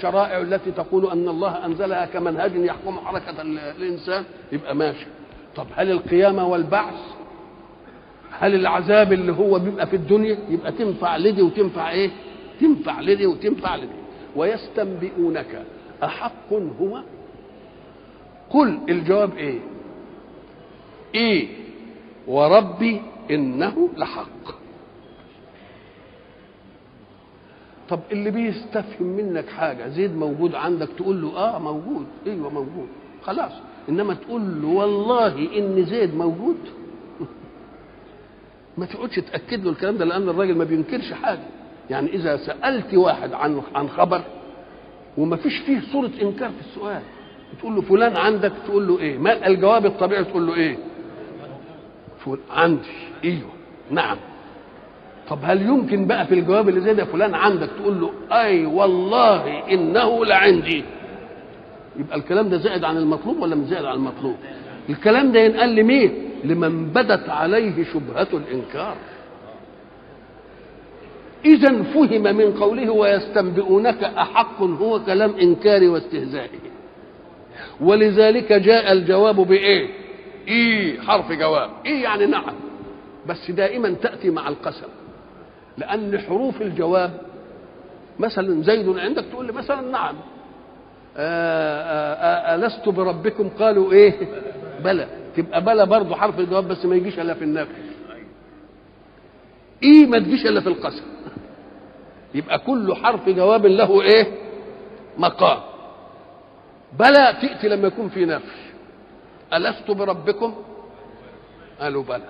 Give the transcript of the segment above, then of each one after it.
الشرائع التي تقول ان الله انزلها كمنهج يحكم حركه ال- الانسان يبقى ماشي طب هل القيامه والبعث هل العذاب اللي هو بيبقى في الدنيا يبقى تنفع لدي وتنفع ايه تنفع لدي وتنفع لدي ويستنبئونك احق هو قل الجواب ايه ايه وربي انه لحق طب اللي بيستفهم منك حاجه زيد موجود عندك تقول له اه موجود ايوه موجود خلاص انما تقول له والله ان زيد موجود ما تقعدش تاكد له الكلام ده لان الراجل ما بينكرش حاجه يعني اذا سالت واحد عن عن خبر وما فيش فيه صوره انكار في السؤال تقول له فلان عندك تقول له ايه ما الجواب الطبيعي تقول له ايه فل... عندي ايوه نعم طب هل يمكن بقى في الجواب اللي زي ده فلان عندك تقول له اي والله انه لعندي يبقى الكلام ده زائد عن المطلوب ولا مش زائد عن المطلوب الكلام ده ينقال لمين لمن بدت عليه شبهة الإنكار إذا فهم من قوله ويستنبئونك أحق هو كلام إنكاري واستهزائي ولذلك جاء الجواب بإيه؟ إيه حرف جواب إيه يعني نعم بس دائما تأتي مع القسم لأن حروف الجواب مثلا زيد عندك تقول لي مثلا نعم آآ آآ ألست بربكم قالوا إيه بلى تبقى بلى برضه حرف الجواب بس ما يجيش إلا في النفي إيه ما تجيش إلا في القسم يبقى كل حرف جواب له إيه مقام بلى تأتي لما يكون في نفي ألست بربكم قالوا بلى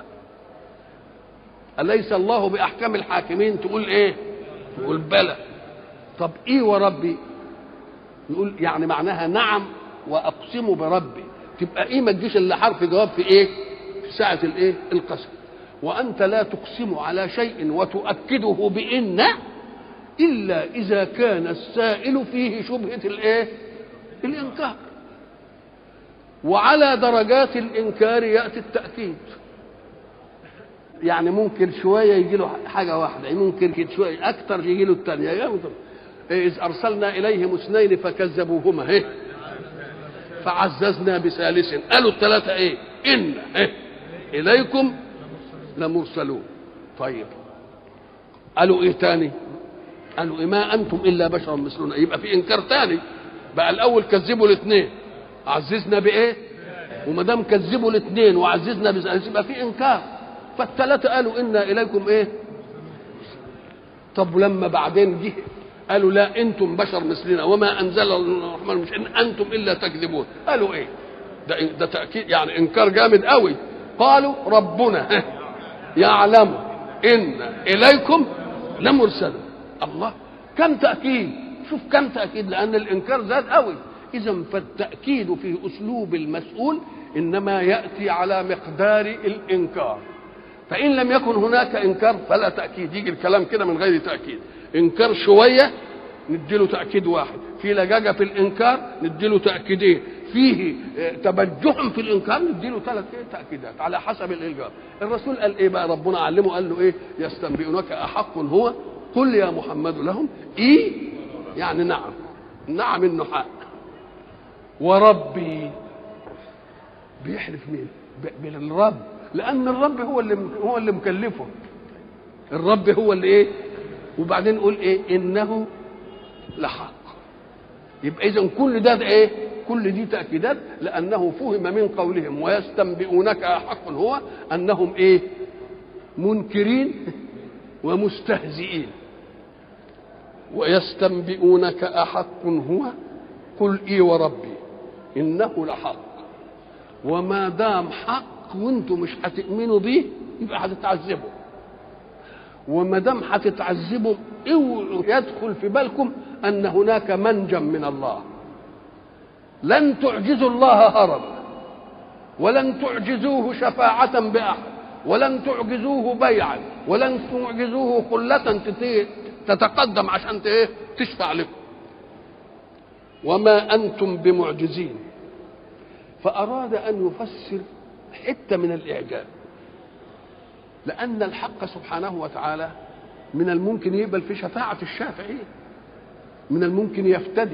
أليس الله بأحكم الحاكمين تقول إيه تقول بلى طب إيه وربي نقول يعني معناها نعم وأقسم بربي تبقى إيه ما تجيش إلا حرف جواب في إيه في ساعة الإيه القسم وأنت لا تقسم على شيء وتؤكده بإن إلا إذا كان السائل فيه شبهة الإيه الإنكار وعلى درجات الإنكار يأتي التأكيد يعني ممكن شوية يجي له حاجة واحدة ممكن شوية أكثر يجي له الثانية إذ أرسلنا إليهم اثنين فكذبوهما إيه فعززنا بثالث قالوا الثلاثة إيه إن إيه إليكم لمرسلون طيب قالوا إيه تاني قالوا إيه ما أنتم إلا بشر مثلنا يبقى في إنكار تاني بقى الأول كذبوا الاثنين عززنا بإيه وما دام كذبوا الاثنين وعززنا بثالث يبقى في إنكار فالثلاثة قالوا إنا إليكم إيه طب لما بعدين جه قالوا لا انتم بشر مثلنا وما انزل الرحمن مش ان انتم الا تكذبون قالوا ايه ده ده تاكيد يعني انكار جامد قوي قالوا ربنا يعلم ان اليكم لمرسلون الله كم تاكيد شوف كم تاكيد لان الانكار زاد قوي اذا فالتاكيد في اسلوب المسؤول انما ياتي على مقدار الانكار فان لم يكن هناك انكار فلا تاكيد يجي الكلام كده من غير تاكيد انكار شويه نديله تاكيد واحد في لجاجه في الانكار نديله تاكيدين فيه تبجح في الانكار نديله ثلاث تاكيدات على حسب الاجابه الرسول قال ايه بقى ربنا علمه قال له ايه يستنبئونك احق هو قل يا محمد لهم ايه يعني نعم نعم انه حق وربي بيحلف مين بالرب لان الرب هو اللي هو اللي مكلفه الرب هو اللي ايه وبعدين نقول ايه انه لحق يبقى اذا كل ده, ده ايه كل دي تاكيدات لانه فهم من قولهم ويستنبئونك احق هو انهم ايه منكرين ومستهزئين ويستنبئونك احق هو قل اي وربي انه لحق وما دام حق وانتم مش هتؤمنوا بيه يبقى هتتعذبوا وما دام هتتعذبوا اوعوا يدخل في بالكم ان هناك منجا من الله لن تعجزوا الله هربا ولن تعجزوه شفاعة بأحد ولن تعجزوه بيعا ولن تعجزوه خلة تتقدم عشان تشفع لكم وما أنتم بمعجزين فأراد أن يفسر حتة من الإعجاب لأن الحق سبحانه وتعالى من الممكن يقبل في شفاعة الشافعين من الممكن يفتدي